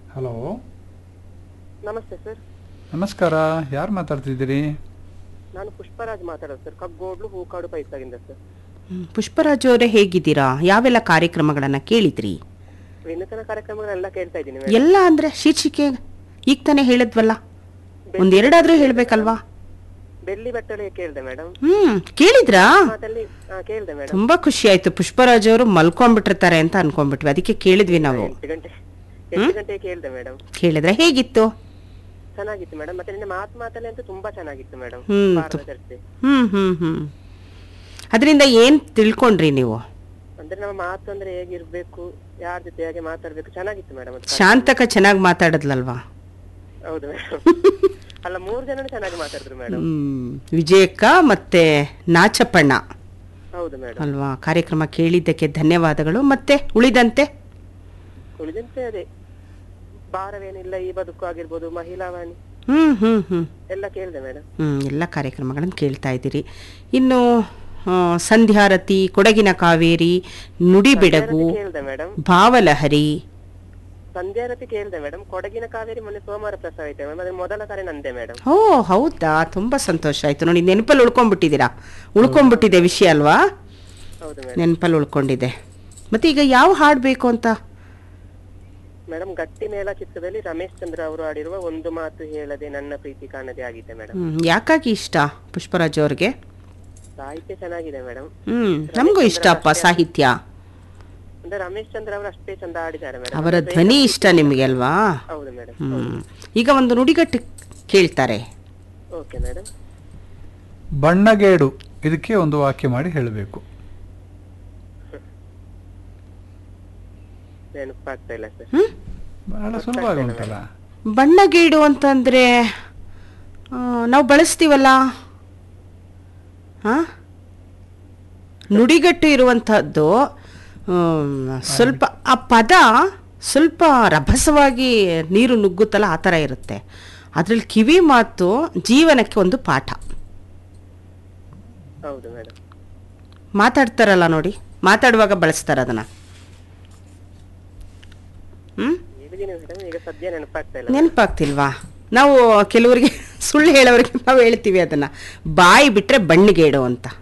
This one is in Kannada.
ಹಲೋ ನಮಸ್ತೆ ಸರ್ ನಮಸ್ಕಾರ ಯಾರು ಮಾತಾಡ್ತಿದ್ದೀರಿ ನಾನು ಪುಷ್ಪರಾಜ್ ಮಾತಾಡೋದು ಸರ್ ಕಗ್ಗೋಡ್ಲು ಹೂಕಾಡು ಪೈಸಾಗಿಂದ ಸರ್ ಹ್ಮ್, ಪುಷ್ಪರಾಜ್ ಅವರೇ ಹೇಗಿದ್ದೀರಾ ಯಾವೆಲ್ಲ ಕಾರ್ಯಕ್ರಮಗಳನ್ನ ಕೇಳಿದ್ರಿ ವಿನೂತನ ಕಾರ್ಯಕ್ರಮಗಳೆಲ್ಲ ಕೇಳ್ತಾ ಇದ್ದೀನಿ ಮೇಡಮ್ ಎಲ್ಲ ಅಂದ್ರೆ ಶೀರ್ಷಿಕೆ ಈಗ ತಾನೇ ಹೇಳಿದ್ವಲ್ಲ ಒಂದೆರಡಾದ್ರೂ ಹೇಳ್ಬೇಕಲ್ವಾ ಬೆಳ್ಳಿ ಬಟ್ಟಲೆ ಕೇಳಿದೆ ಮೇಡಮ್ ಹ್ಮ್ ಕೇಳಿದ್ರಾ ಮಾತಲ್ಲಿ ಹಾ ಕೇಳಿದೆ ಮೇಡಮ್ ತುಂಬಾ ಖುಷಿ ಆಯ್ತು ಪುಷ್ಪರಾಜ್ ಅವರು ಮಲ್ಕೊಂಡ್ಬಿಟ್ಟಿರ್ತಾರೆ ಅಂತ ಅನ್ಕೊಂಡ್ಬಿಟ್ವಿ ಅದಕ್ಕೆ ಕೇಳಿದ್ವಿ ನಾವು ಎಂಟು ಗಂಟೆ ಎಂಟು ಗಂಟೆಗೆ ಕೇಳಿದೆ ಮೇಡಮ್ ಕೇಳಿದ್ರೆ ಹೇಗಿತ್ತು ಚೆನ್ನಾಗಿತ್ತು ಮೇಡಮ್ ಮತ್ತೆ ನಿನ್ನೆ ಮಾತು ಮಾತಲ್ಲಿ ಅಂತೂ ತುಂಬಾ ಚೆನ್ನಾಗಿತ್ತು ಮೇಡಮ್ ಹ್ಮ್. ಪಾರದರ್ಶಿ ಹ್ಮ್ ಹ್ಮ್ ಹ್ಮ್ ಅದರಿಂದ ಏನ್ ತಿಳ್ಕೊಂಡ್ರಿ ನೀವು ಅಂದ್ರೆ ನಮ್ಮ ಮಾತು ಅಂದ್ರೆ ಹೇಗಿರ್ಬೇಕು ಯಾರ ಜೊತೆ ಹೇಗೆ ಮಾತಾಡ್ಬೇಕು ಚೆನ್ನಾಗಿತ್ತು ಮೇಡಮ್ ಅದು ಶಾಂತಕ ಚೆನ್ನಾಗಿ ಮಾತಾಡದ್ಲಲ್ವಾ ಹೌದು ಮೇಡಮ್ ಅಲ್ಲ ಮೂರ್ ಜನ ಚೆನ್ನಾಗಿ ಮಾತಾಡಿದ್ರು ಮೇಡಮ್ ಹ್ಮ್ ವಿಜಯಕ್ಕ ಮತ್ತೆ ನಾಚಪ್ಪಣ್ಣ ಹೌದು ಮೇಡಮ್ ಅಲ್ವಾ ಕಾರ್ಯಕ್ರಮ ಕೇಳಿದ್ದಕ್ಕೆ ಧನ್ಯವಾದಗಳು ಮತ್ತೆ ಉಳಿದಂತೆ ಉಳಿದಂತೆ ಅದೇ ಭಾರವೇನಿಲ್ಲ ಈ ಬದುಕು ಆಗಿರ್ಬೋದು ಮಹಿಳಾ ವಾಣಿ ಹ್ಮ್ ಹ್ಮ್ ಹ್ಮ್ ಎಲ್ಲ ಕೇಳಿದೆ ಮೇಡಮ್ ಹ್ಮ್ ಎಲ್ಲ ಕಾರ್ಯಕ್ರಮಗಳನ್ನು ಕೇಳ್ತಾ ಇದ್ದೀರಿ ಇನ್ನು ಆ, ಸಂಧ್ಯಾರತಿ ಕೊಡಗಿನ ಕಾವೇರಿ ನುಡಿ ಬೆಡಗು ಕೇಳಿದೆ ಮೇಡಮ್ ಭಾವಲಹರಿ ಸಂಧ್ಯಾರತಿ ಕೇಳಿದೆ ಮೇಡಮ್ ಕೊಡಗಿನ ಕಾವೇರಿ ಮೊನ್ನೆ ಸೋಮವಾರ ಪ್ರಸಾರ ಐತೆ ಮೇಡಮ್ ಅದ್ರ ಮೊದಲ ಕರೆ ನಂದೆ ಮೇಡಮ್ ಓ ಹೌದಾ ತುಂಬಾ ಸಂತೋಷ ಆಯ್ತು ನೋಡಿ ನೆನಪಲ್ಲಿ ಉಳ್ಕೊಂಡ್ಬಿಟ್ಟಿದ್ದೀರಾ ಉಳ್ಕೊಂಡ್ಬಿಟ್ಟಿದೆ ವಿಷಯ ಅಲ್ವಾ ಹೌದು ಮೇಡಮ್ ನೆನಪಲ್ಲಿ ಉಳ್ಕೊಂಡಿದೆ ಮತ್ತೆ ಈಗ ಯಾವ ಹಾಡು ಬೇಕು ಅಂತ ಮೇಡಮ್ ಗಟ್ಟಿ ಮೇಳ ಚಿತ್ರದಲ್ಲಿ ರಮೇಶ್ ಚಂದ್ರ ಅವರು ಆಡಿರುವ ಒಂದು ಮಾತು ಹೇಳದೆ ನನ್ನ ಪ್ರೀತಿ ಕಾಣದೆ ಆಗಿದೆ ಮೇಡಮ್ ಹ್ಮ್ ಯಾಕಾಗಿ ಇಷ್ಟ ಪುಷ್ಪರಾಜ್ ಅವ್ರಿಗೆ ಸಾಹಿತ್ಯ ಚೆನ್ನಾಗಿದೆ ಮೇಡಮ್ ಹ್ಮ್ ನಮಗೂ ಇಷ್ಟಪ್ಪ ಸಾಹಿತ್ಯ ಅಂದ್ರೆ ರಮೇಶ್ ಚಂದ್ರ ಅವರು ಅಷ್ಟೇ ಚಂದ ಆಡಿದ್ದಾರೆ ಮೇಡಮ್ ಅವರ ಧ್ವನಿ ಇಷ್ಟ ನಿಮಗೆ ಅಲ್ವಾ ಹೌದು ಮೇಡಮ್ ಹ್ಮ್ ಈಗ ಒಂದು ನುಡಿಗಟ್ಟು ಕೇಳ್ತಾರೆ ಓಕೆ ಮೇಡಮ್ ಬಣ್ಣಗೇಡು ಇದಕ್ಕೆ ಒಂದು ವಾಕ್ಯ ಮಾಡಿ ಹೇಳಬೇಕು ನೆನಪಾಗ್ತಾ ಇಲ್ಲ ಸರ್ ಹ್ಮ್ ಬಹಳ ಸುಲಭವಾಗಿ ಉಂಟಲ್ಲ ಬಣ್ಣಗೇಡು ಅಂತಂದ್ರೆ ಆ, ನಾವು ಬಳಸ್ತೀವಲ್ಲ ಹಾ ನುಡಿಗಟ್ಟು ಇರುವಂತಹದ್ದು ಆಮ್, ಸ್ವಲ್ಪ ಆ ಪದ ಸ್ವಲ್ಪ ರಭಸವಾಗಿ ನೀರು ನುಗ್ಗುತ್ತಲ್ಲ ಆ ಥರ ಇರುತ್ತೆ ಅದ್ರಲ್ಲಿ ಕಿವಿ ಮಾತು ಜೀವನಕ್ಕೆ ಒಂದು ಪಾಠ ಹೌದು ಮೇಡಮ್ ಮಾತಾಡ್ತಾರಲ್ಲ ನೋಡಿ ಮಾತಾಡುವಾಗ ಬಳಸ್ತಾರೆ ಅದನ್ನ ಹ್ಮ್ ಹೇಳಿದೀನಿ ಮೇಡಮ್ ಈಗ ಸದ್ಯ ನೆನಪಾಗ್ತಾ ಇಲ್ಲ ನೆನಪಾಗ್ತಿಲ್ವಾ ನಾವು ಕೆಲವರಿಗೆ ಸುಳ್ಳು ಹೇಳೋರಿಗೆ ನಾವು ಹೇಳ್ತೀವಿ ಅದನ್ನ ಬಾಯಿ ಬಿಟ್ರೆ ಬಣ್ಣಿಗೇಡು ಅಂತ